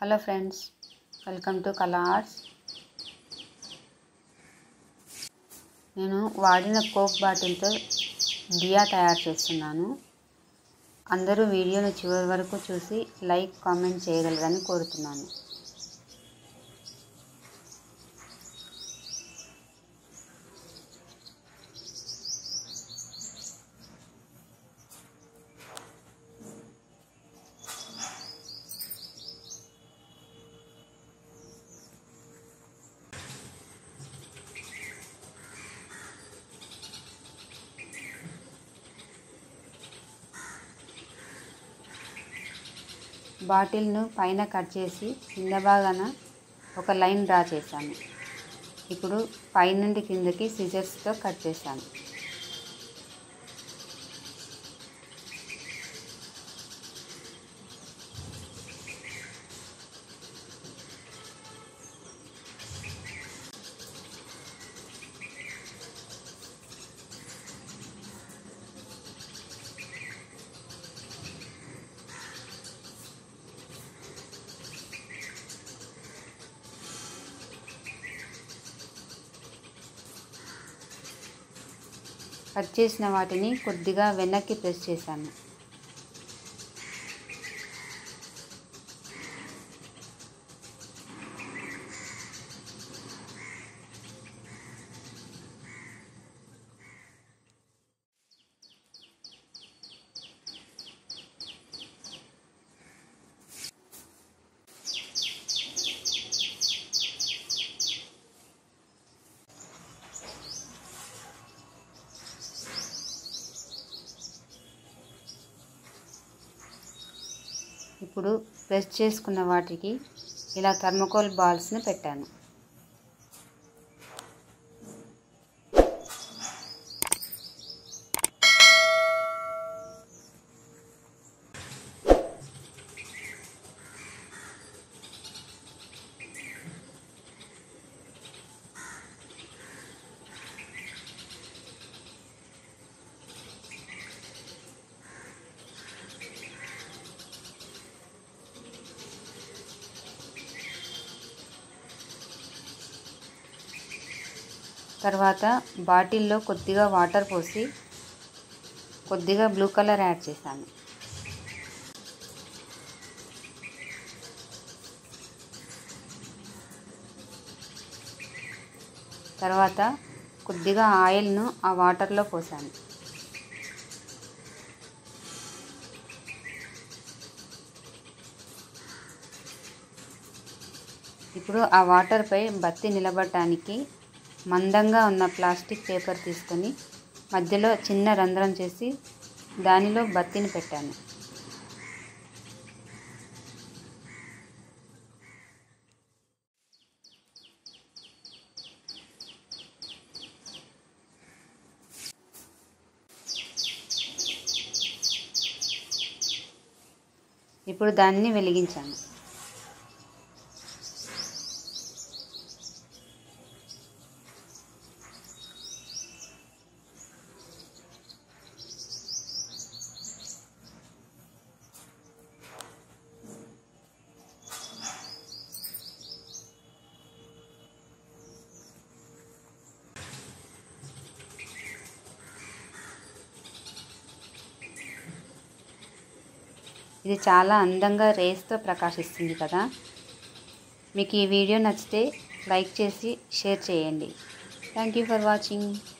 hello friends welcome to Kala arts నేను వాడిన coke బాటిల్తో దియా తయారు చేస్తున్నాను అందరూ వీడియోను చివరి వరకు చూసి లైక్ కామెంట్ చేయగలరని కోరుతున్నాను బాటిల్ను పైన కట్ చేసి కింద భాగాన ఒక లైన్ డ్రా చేశాను ఇప్పుడు పైనుండి కిందకి సిజర్స్తో కట్ చేశాను కట్ చేసిన వాటిని కొద్దిగా వెనక్కి ప్రెస్ చేశాను ఇప్పుడు ప్రెస్ చేసుకున్న వాటికి ఇలా థర్మకోల్ బాల్స్ని పెట్టాను తర్వాత బాటిల్లో కొద్దిగా వాటర్ పోసి కొద్దిగా బ్లూ కలర్ యాడ్ చేశాను తర్వాత కొద్దిగా ఆయిల్ను ఆ వాటర్లో పోసాను ఇప్పుడు ఆ వాటర్పై బత్తి నిలబడటానికి మందంగా ఉన్న ప్లాస్టిక్ పేపర్ తీసుకొని మధ్యలో చిన్న రంధ్రం చేసి దానిలో బత్తిని పెట్టాను ఇప్పుడు దాన్ని వెలిగించాను ఇది చాలా అందంగా రేస్తో ప్రకాశిస్తుంది కదా మీకు ఈ వీడియో నచ్చితే లైక్ చేసి షేర్ చేయండి థ్యాంక్ యూ ఫర్ వాచింగ్